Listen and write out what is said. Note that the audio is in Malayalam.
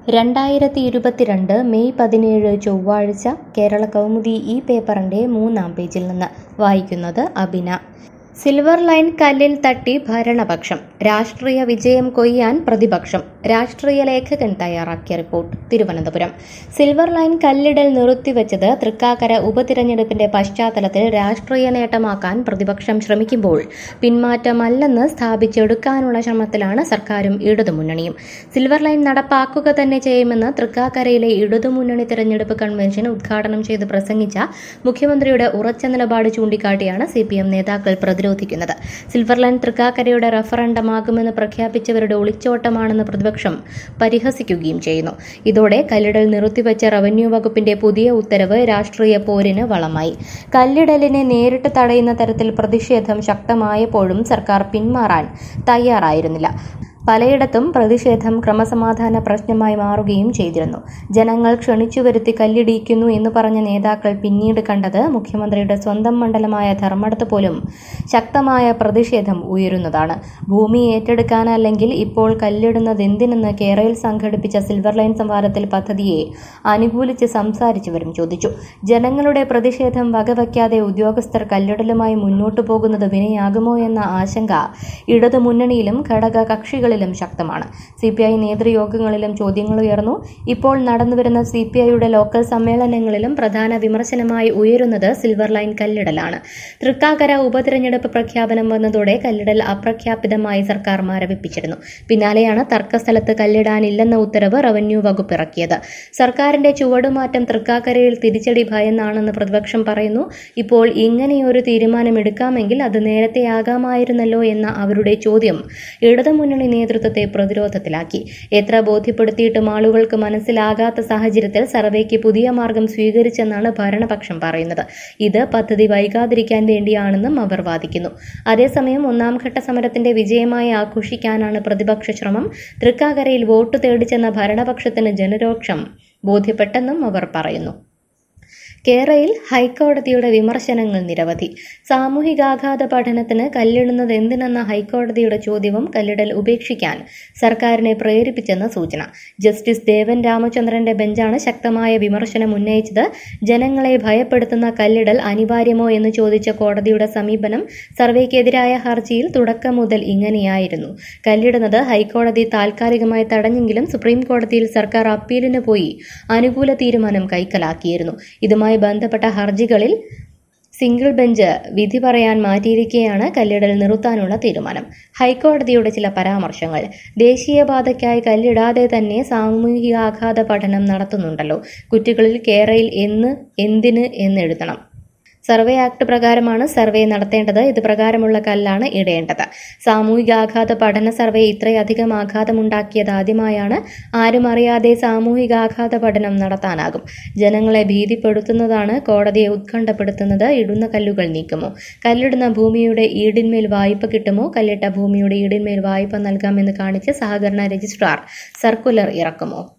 രണ്ടായിരത്തി ഇരുപത്തിരണ്ട് മെയ് പതിനേഴ് ചൊവ്വാഴ്ച കേരള കൗമുദി ഈ പേപ്പറിന്റെ മൂന്നാം പേജിൽ നിന്ന് വായിക്കുന്നത് അബിന സിൽവർ ലൈൻ കല്ലിൽ തട്ടി ഭരണപക്ഷം രാഷ്ട്രീയ വിജയം കൊയ്യാൻ പ്രതിപക്ഷം രാഷ്ട്രീയ ലേഖകൻ തയ്യാറാക്കിയ റിപ്പോർട്ട് തിരുവനന്തപുരം സിൽവർ ലൈൻ കല്ലിടൽ നിർത്തിവെച്ചത് തൃക്കാക്കര ഉപതിരഞ്ഞെടുപ്പിന്റെ പശ്ചാത്തലത്തിൽ രാഷ്ട്രീയ നേട്ടമാക്കാൻ പ്രതിപക്ഷം ശ്രമിക്കുമ്പോൾ പിന്മാറ്റമല്ലെന്ന് സ്ഥാപിച്ചെടുക്കാനുള്ള ശ്രമത്തിലാണ് സർക്കാരും ഇടതുമുന്നണിയും സിൽവർ ലൈൻ നടപ്പാക്കുക തന്നെ ചെയ്യുമെന്ന് തൃക്കാക്കരയിലെ ഇടതുമുന്നണി തെരഞ്ഞെടുപ്പ് കൺവെൻഷൻ ഉദ്ഘാടനം ചെയ്ത് പ്രസംഗിച്ച മുഖ്യമന്ത്രിയുടെ ഉറച്ച നിലപാട് ചൂണ്ടിക്കാട്ടിയാണ് സി പി എം നേതാക്കൾ പ്രതിരോധിക്കുന്നത് സിൽവർ ലൈൻ തൃക്കാക്കരയുടെ റഫറണ്ടമാകുമെന്ന് പ്രഖ്യാപിച്ചവരുടെ ഒളിച്ചോട്ടമാണെന്ന് പ്രതിപക്ഷം പരിഹസിക്കുകയും ചെയ്യുന്നു ഇതോടെ കല്ലിടൽ നിർത്തിവെച്ച റവന്യൂ വകുപ്പിന്റെ പുതിയ ഉത്തരവ് രാഷ്ട്രീയ പോരിന് വളമായി കല്ലിടലിനെ നേരിട്ട് തടയുന്ന തരത്തിൽ പ്രതിഷേധം ശക്തമായപ്പോഴും സർക്കാർ പിന്മാറാൻ തയ്യാറായിരുന്നില്ല പലയിടത്തും പ്രതിഷേധം ക്രമസമാധാന പ്രശ്നമായി മാറുകയും ചെയ്തിരുന്നു ജനങ്ങൾ ക്ഷണിച്ചു വരുത്തി കല്ലിടിയിക്കുന്നു എന്ന് പറഞ്ഞ നേതാക്കൾ പിന്നീട് കണ്ടത് മുഖ്യമന്ത്രിയുടെ സ്വന്തം മണ്ഡലമായ ധർമ്മടത്ത് പോലും ശക്തമായ പ്രതിഷേധം ഉയരുന്നതാണ് ഭൂമി ഏറ്റെടുക്കാനല്ലെങ്കിൽ ഇപ്പോൾ കല്ലിടുന്നതെന്തിനെന്ന് കേരളയിൽ സംഘടിപ്പിച്ച സിൽവർ ലൈൻ സംവാദത്തിൽ പദ്ധതിയെ അനുകൂലിച്ച് സംസാരിച്ചവരും ചോദിച്ചു ജനങ്ങളുടെ പ്രതിഷേധം വകവയ്ക്കാതെ ഉദ്യോഗസ്ഥർ കല്ലിടലുമായി മുന്നോട്ടു പോകുന്നത് വിനയാകുമോ എന്ന ആശങ്ക ഇടതുമുന്നണിയിലും ഘടക കക്ഷികളിലും ശക്തമാണ് സി പി ഐ നേതൃയോഗങ്ങളിലും ചോദ്യങ്ങൾ ഉയർന്നു ഇപ്പോൾ നടന്നുവരുന്ന സി പി ഐയുടെ ലോക്കൽ സമ്മേളനങ്ങളിലും പ്രധാന വിമർശനമായി ഉയരുന്നത് സിൽവർ ലൈൻ കല്ലിടലാണ് തൃക്കാക്കര ഉപതിരഞ്ഞെടുപ്പ് പ്രഖ്യാപനം വന്നതോടെ കല്ലിടൽ അപ്രഖ്യാപിതമായി സർക്കാർ മരവിപ്പിച്ചിരുന്നു പിന്നാലെയാണ് തർക്കസ്ഥലത്ത് കല്ലിടാനില്ലെന്ന ഉത്തരവ് റവന്യൂ വകുപ്പ് ഇറക്കിയത് സർക്കാരിന്റെ ചുവടുമാറ്റം തൃക്കാക്കരയിൽ തിരിച്ചടി ഭയന്നാണെന്ന് പ്രതിപക്ഷം പറയുന്നു ഇപ്പോൾ ഇങ്ങനെയൊരു തീരുമാനമെടുക്കാമെങ്കിൽ അത് നേരത്തെയാകാമായിരുന്നല്ലോ എന്ന അവരുടെ ചോദ്യം ഇടതുമുന്നണി നേതൃത്വത്തെ പ്രതിരോധത്തിലാക്കി എത്ര ബോധ്യപ്പെടുത്തിയിട്ടും ആളുകൾക്ക് മനസ്സിലാകാത്ത സാഹചര്യത്തിൽ സർവേക്ക് പുതിയ മാർഗം സ്വീകരിച്ചെന്നാണ് ഭരണപക്ഷം പറയുന്നത് ഇത് പദ്ധതി വൈകാതിരിക്കാൻ വേണ്ടിയാണെന്നും അവർ വാദിക്കുന്നു അതേസമയം ഒന്നാം ഘട്ട സമരത്തിന്റെ വിജയമായി ആഘോഷിക്കാനാണ് പ്രതിപക്ഷ ശ്രമം തൃക്കാക്കരയിൽ വോട്ട് തേടിച്ചെന്ന ഭരണപക്ഷത്തിന് ജനരോക്ഷം ബോധ്യപ്പെട്ടെന്നും അവർ പറയുന്നു കേരളയിൽ ഹൈക്കോടതിയുടെ വിമർശനങ്ങൾ നിരവധി സാമൂഹികാഘാത പഠനത്തിന് കല്ലിടുന്നത് എന്തിനെന്ന ഹൈക്കോടതിയുടെ ചോദ്യവും കല്ലിടൽ ഉപേക്ഷിക്കാൻ സർക്കാരിനെ പ്രേരിപ്പിച്ചെന്ന് സൂചന ജസ്റ്റിസ് ദേവൻ രാമചന്ദ്രന്റെ ബെഞ്ചാണ് ശക്തമായ വിമർശനം ഉന്നയിച്ചത് ജനങ്ങളെ ഭയപ്പെടുത്തുന്ന കല്ലിടൽ അനിവാര്യമോ എന്ന് ചോദിച്ച കോടതിയുടെ സമീപനം സർവേക്കെതിരായ ഹർജിയിൽ തുടക്കം മുതൽ ഇങ്ങനെയായിരുന്നു കല്ലിടുന്നത് ഹൈക്കോടതി താൽക്കാലികമായി തടഞ്ഞെങ്കിലും സുപ്രീം കോടതിയിൽ സർക്കാർ അപ്പീലിന് പോയി അനുകൂല തീരുമാനം കൈക്കലാക്കിയിരുന്നു ഇതുമായി ബന്ധപ്പെട്ട ഹർജികളിൽ സിംഗിൾ ബെഞ്ച് വിധി പറയാൻ മാറ്റിയിരിക്കെയാണ് കല്ലിടൽ നിർത്താനുള്ള തീരുമാനം ഹൈക്കോടതിയുടെ ചില പരാമർശങ്ങൾ ദേശീയപാതയ്ക്കായി കല്ലിടാതെ തന്നെ സാമൂഹികാഘാത പഠനം നടത്തുന്നുണ്ടല്ലോ കുറ്റികളിൽ കേരയിൽ എന്ന് എന്തിന് എന്നെഴുതണം സർവേ ആക്ട് പ്രകാരമാണ് സർവേ നടത്തേണ്ടത് ഇത് പ്രകാരമുള്ള കല്ലാണ് ഇടേണ്ടത് സാമൂഹികാഘാത പഠന സർവേ ഇത്രയധികം ആഘാതമുണ്ടാക്കിയത് ആദ്യമായാണ് ആരും അറിയാതെ സാമൂഹികാഘാത പഠനം നടത്താനാകും ജനങ്ങളെ ഭീതിപ്പെടുത്തുന്നതാണ് കോടതിയെ ഉത്കണ്ഠപ്പെടുത്തുന്നത് ഇടുന്ന കല്ലുകൾ നീക്കുമോ കല്ലിടുന്ന ഭൂമിയുടെ ഈടിന്മേൽ വായ്പ കിട്ടുമോ കല്ലിട്ട ഭൂമിയുടെ ഈടിന്മേൽ വായ്പ നൽകാമെന്ന് കാണിച്ച് സഹകരണ രജിസ്ട്രാർ സർക്കുലർ ഇറക്കുമോ